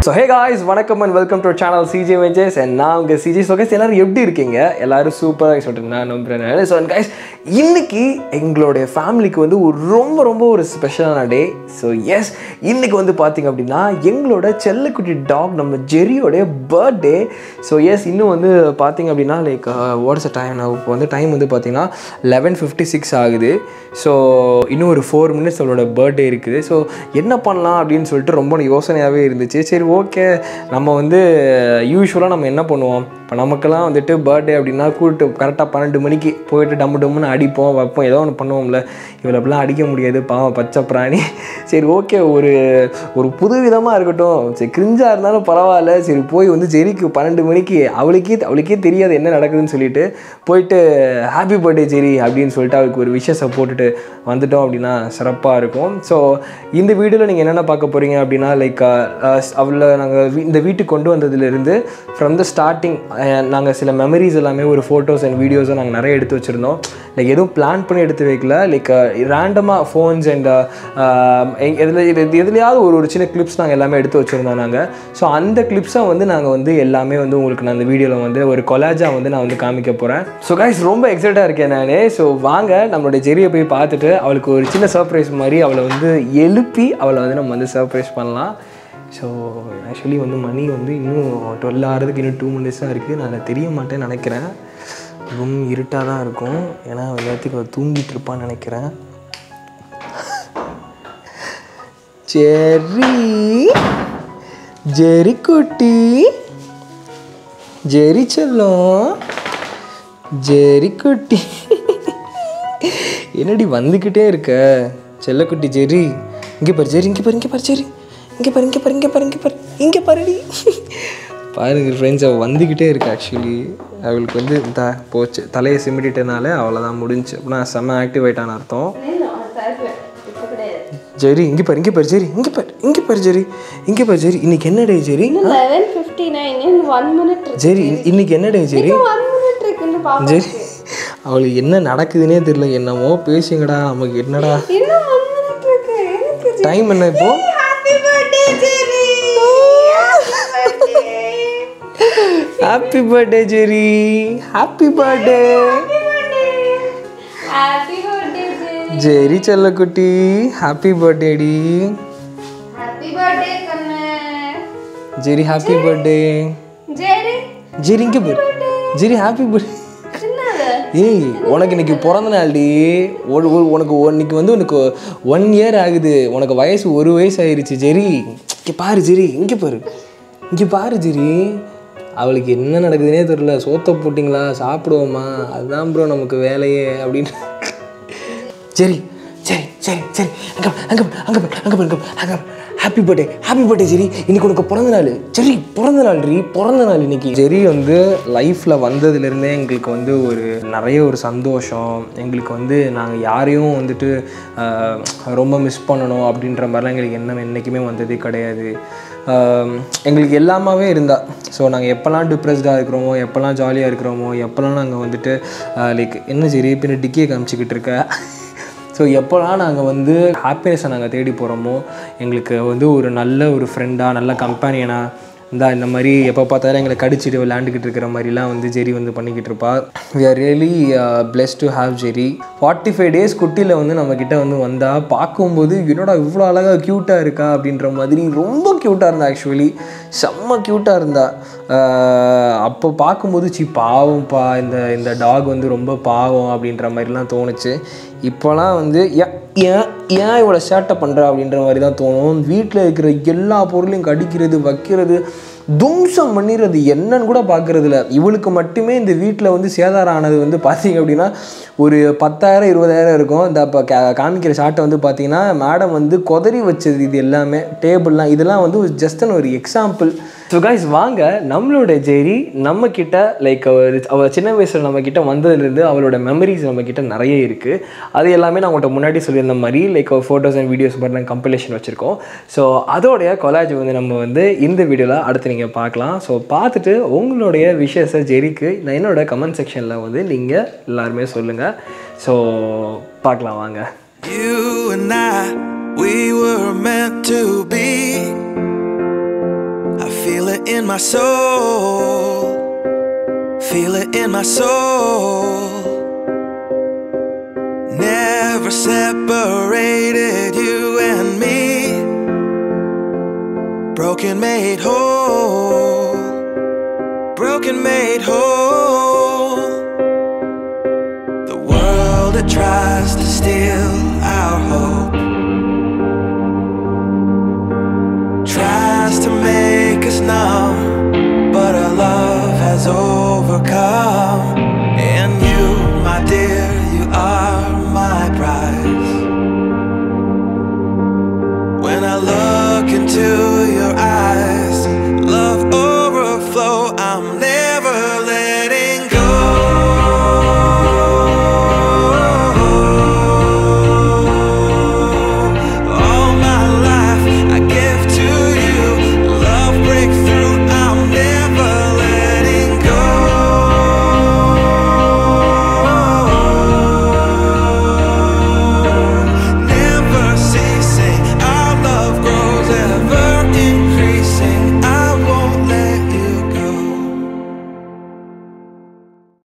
So hey guys வணக்கம் and welcome to channel CJ வெஞ்சஸ் and நான் உங்கள் சிஜே ஸோ கைஸ் எல்லாரும் எப்படி இருக்கீங்க எல்லாரும் சூப்பராக சொல்லிட்டு நான் நம்புறேன் ஸோ கைஸ் இன்னைக்கு எங்களுடைய ஃபேமிலிக்கு வந்து ஒரு ரொம்ப ரொம்ப ஒரு ஸ்பெஷலான டே ஸோ எஸ் இன்னைக்கு வந்து பார்த்தீங்க அப்படின்னா எங்களோட செல்லக்குட்டி டாக் நம்ம ஜெரியோடைய பர்த்டே ஸோ எஸ் இன்னும் வந்து பார்த்தீங்க அப்படின்னா லைக் வாட்ஸ் அ டைம் நான் இப்போ வந்து டைம் வந்து பார்த்தீங்கன்னா லெவன் ஃபிஃப்டி சிக்ஸ் ஆகுது ஸோ இன்னும் ஒரு ஃபோர் மினிட்ஸ் அவளோட பர்த்டே இருக்குது ஸோ என்ன பண்ணலாம் அப்படின்னு சொல்லிட்டு ரொம்ப யோசனையாகவே இருந்துச்சு சரி ஓகே நம்ம வந்து யூஸ்வலாக நம்ம என்ன பண்ணுவோம் இப்போ நமக்கெல்லாம் வந்துட்டு பர்த்டே அப்படின்னா கூப்பிட்டு கரெக்டாக பன்னெண்டு மணிக்கு போயிட்டு டம்மு டம்முன்னு அடிப்போம் வைப்போம் ஏதோ ஒன்று பண்ணுவோம்ல இவளை அப்படிலாம் அடிக்க முடியாது பாவம் பச்சை பிராணி சரி ஓகே ஒரு ஒரு புது விதமாக இருக்கட்டும் சரி கிரிஞ்சாக இருந்தாலும் பரவாயில்ல சரி போய் வந்து ஜெரிக்கு பன்னெண்டு மணிக்கு அவளுக்கே அவளுக்கே தெரியாது என்ன நடக்குதுன்னு சொல்லிட்டு போயிட்டு ஹாப்பி பர்த்டே ஜெரி அப்படின்னு சொல்லிட்டு அவளுக்கு ஒரு விஷயத்தை போட்டுட்டு வந்துட்டோம் அப்படின்னா சிறப்பாக இருக்கும் ஸோ இந்த வீடியோவில் நீங்கள் என்னென்ன பார்க்க போகிறீங்க அப்படின்னா லைக் அவளை நாங்கள் இந்த வீட்டுக்கு கொண்டு வந்ததுலேருந்து ஃப்ரம் த ஸ்டார்டிங் நாங்கள் சில மெமரிஸ் எல்லாமே ஒரு ஃபோட்டோஸ் அண்ட் வீடியோஸை நாங்கள் நிறைய எடுத்து வச்சுருந்தோம் லைக் எதுவும் பிளான் பண்ணி எடுத்து வைக்கல லைக் ரேண்டமாக ஃபோன்ஸ் அண்ட் எதில் இது எதுலையாவது ஒரு ஒரு சின்ன கிளிப்ஸ் நாங்கள் எல்லாமே எடுத்து வச்சுருந்தோம் நாங்கள் ஸோ அந்த கிளிப்ஸை வந்து நாங்கள் வந்து எல்லாமே வந்து உங்களுக்கு நான் அந்த வீடியோவில் வந்து ஒரு கொலாஜாக வந்து நான் வந்து காமிக்க போகிறேன் ஸோ கைஸ் ரொம்ப எக்ஸைட்டாக இருக்கேன் நான் ஸோ வாங்க நம்மளுடைய ஜெரியை போய் பார்த்துட்டு அவளுக்கு ஒரு சின்ன சர்ப்ரைஸ் மாதிரி அவளை வந்து எழுப்பி அவளை வந்து நம்ம வந்து சர்ப்ரைஸ் பண்ணலாம் ஸோ ஆக்சுவலி வந்து மணி வந்து இன்னும் டுவெல் ஆகிறதுக்கு இன்னும் டூ மினிட்ஸ் தான் இருக்குது நான் தெரிய மாட்டேன்னு நினைக்கிறேன் ரொம்ப இருட்டாக தான் இருக்கும் ஏன்னா எல்லாத்துக்கும் அவள் தூங்கிட்டு இருப்பான்னு நினைக்கிறேன் ஜெரி ஜெரி குட்டி ஜெரி செல்லம் ஜெரி குட்டி என்னடி வந்துக்கிட்டே இருக்க செல்லக்குட்டி ஜெரி இங்கே பாரு ஜெரி இங்கே பாரு இங்கே பாரு ஜெரி இங்கே பாரு இங்கே பாரு இங்கே பாரு இங்கே பாரு இங்கே பாருடி பாருங்க ஃப்ரெண்ட்ஸ் அவள் வந்துக்கிட்டே இருக்கு ஆக்சுவலி அவளுக்கு வந்து இந்த போச்சு தலையை சிமிட்டிட்டனால அவ்வளோதான் முடிஞ்சு அப்படின்னா செம்ம ஆக்டிவ் ஆயிட்டான்னு அர்த்தம் ஜெரி இங்கே பாரு இங்கே பாரு ஜெரி இங்கே பாரு இங்கே பாரு ஜெரி இங்கே பாரு ஜெரி இன்னைக்கு என்ன day Jerry eleven fifty nine இன்னும் ஒன் மினிட் இருக்கு ஜெரி இன்னைக்கு என்ன டே ஜெரி ஒன் மினிட் இருக்குன்னு பாப்பா ஜெரி அவளுக்கு என்ன நடக்குதுன்னே தெரியல என்னமோ பேசுங்கடா நமக்கு என்னடா இன்னும் ஒன் மினிட் இருக்கு எனக்கு டைம் என்ன இப்போ happy birthday Jerry happy birthday Jerry happy birthday happy birthday Jerry Jerry செல்லக்குட்டி ஹாப்பி பர்த்டேடி ஹாப்பி பர்த்டே கண்ணு ஜெரி ஹாப்பி பர்த்டே ஜெரி ஜெரி இங்கே பாரு ஜெரி ஹாப்பி பர்த்டே என்னது ஏய் உனக்கு இன்னைக்கு பிறந்த நாள்டி ஒரு ஒரு- உனக்கு ஒ- இன்னைக்கு வந்து உனக்கு ஒன் இயர் ஆகுது உனக்கு வயசு ஒரு வயசு ஆயிருச்சு ஜெரி இங்கே பாரு ஜெரி இங்கே பாரு இங்கே பாரு ஜெரி அவளுக்கு என்ன நடக்குதுன்னே தெரியல சோத்தை போட்டிங்களா சாப்பிடுவோமா அதுதான் ப்ரோ நமக்கு வேலையே அப்படின்னு சரி சரி சரி சரி அங்கே அங்கே அங்கே அங்கே அங்கே அங்கே happy birthday happy birthday Jerry இன்னைக்கு உனக்கு பிறந்த நாள் சரி பிறந்த நாள் ரீ பிறந்த நாள் இன்னைக்கு ஜெரி வந்து லைஃப்பில் வந்ததுலேருந்தே எங்களுக்கு வந்து ஒரு நிறைய ஒரு சந்தோஷம் எங்களுக்கு வந்து நாங்கள் யாரையும் வந்துட்டு ஆஹ், ரொம்ப மிஸ் பண்ணணும் அப்படின்ற மாதிரிலாம் எங்களுக்கு எண்ணம் என்றைக்குமே வந்ததே கிடையாது ஆஹ், எங்களுக்கு எல்லாமாவே இருந்தா ஸோ நாங்கள் எப்போல்லாம் டிப்ரெஸ்டாக இருக்கிறோமோ எப்போல்லாம் ஜாலியாக இருக்கிறோமோ எப்போல்லாம் நாங்கள் வந்துட்டு லைக் என்ன சரி பின்ன டிக்கியை காமிச்சிக்கிட்டு இருக்க ஸோ எப்போலாம் நாங்கள் வந்து ஹாப்பினஸை நாங்கள் தேடி போகிறோமோ எங்களுக்கு வந்து ஒரு நல்ல ஒரு ஃப்ரெண்டாக நல்ல கம்பெனியனாக இந்தா இந்த மாதிரி எப்போ பார்த்தாலும் எங்களை கடிச்சிட்டு விளையாண்டுக்கிட்டு இருக்கிற மாதிரிலாம் வந்து ஜெரி வந்து பண்ணிக்கிட்டு இருப்பா we are really bless to have Jerry forty five days குட்டியில் வந்து நம்மக்கிட்ட வந்து வந்தால் பார்க்கும்போது என்னடா இவ்வளோ அழகாக க்யூட்டாக இருக்கா அப்படின்ற மாதிரி ரொம்ப க்யூட்டாக இருந்தா ஆக்சுவலி செம்ம க்யூட்டாக இருந்தா ஆஹ் அப்போ பார்க்கும்போது சி பாவம்ப்பா இந்த இந்த டாக் வந்து ரொம்ப பாவம் அப்படின்ற மாதிரிலாம் தோணுச்சு இப்போலாம் வந்து ஏன் ஏன் ஏன் இவ்வளோ சேட்டை பண்ணுறா அப்படின்ற மாதிரி தான் தோணும் வீட்டில் இருக்கிற எல்லா பொருளையும் கடிக்கிறது வைக்கிறது தும்சம் பண்ணிடுறது என்னன்னு கூட பார்க்கறதில்ல இவளுக்கு மட்டுமே இந்த வீட்டில் வந்து சேதாரம் ஆனது வந்து பார்த்தீங்க அப்படின்னா ஒரு பத்தாயிரம் இருபதாயிரம் இருக்கும் இந்த இப்போ கா காமிக்கிற ஷாட்டை வந்து பார்த்தீங்கன்னா மேடம் வந்து கொதறி வச்சது இது எல்லாமே டேபிள்லாம் இதெல்லாம் வந்து ஜஸ்ட் ஒரு எக்ஸாம்பிள் ஸோ கைஸ் வாங்க நம்மளோட ஜெரி நம்ம கிட்ட லைக் அவள் சின்ன வயசில் நம்ம கிட்ட வந்ததுலேருந்து அவளோட மெமரிஸ் நம்ம கிட்ட நிறைய இருக்குது அது எல்லாமே நான் உங்கள்கிட்ட முன்னாடி சொல்லியிருந்த மாதிரி லைக் ஃபோட்டோஸ் அண்ட் வீடியோஸ் மாதிரி நாங்கள் கம்பெலேஷன் வச்சுருக்கோம் ஸோ அதோடைய கொலாஜ் வந்து நம்ம வந்து இந்த வீடியோவில் அடுத்து நீங்கள் பார்க்கலாம் ஸோ பார்த்துட்டு உங்களுடைய விஷயத்தை ஜெரிக்கு நான் என்னோட கமெண்ட் செக்ஷனில் வந்து நீங்கள் எல்லாருமே சொல்லுங்கள் ஸோ பார்க்கலாம் வாங்க You and I, we were meant to be. Feel it in my soul. Feel it in my soul. Never separated you and me. Broken made whole. Broken made whole.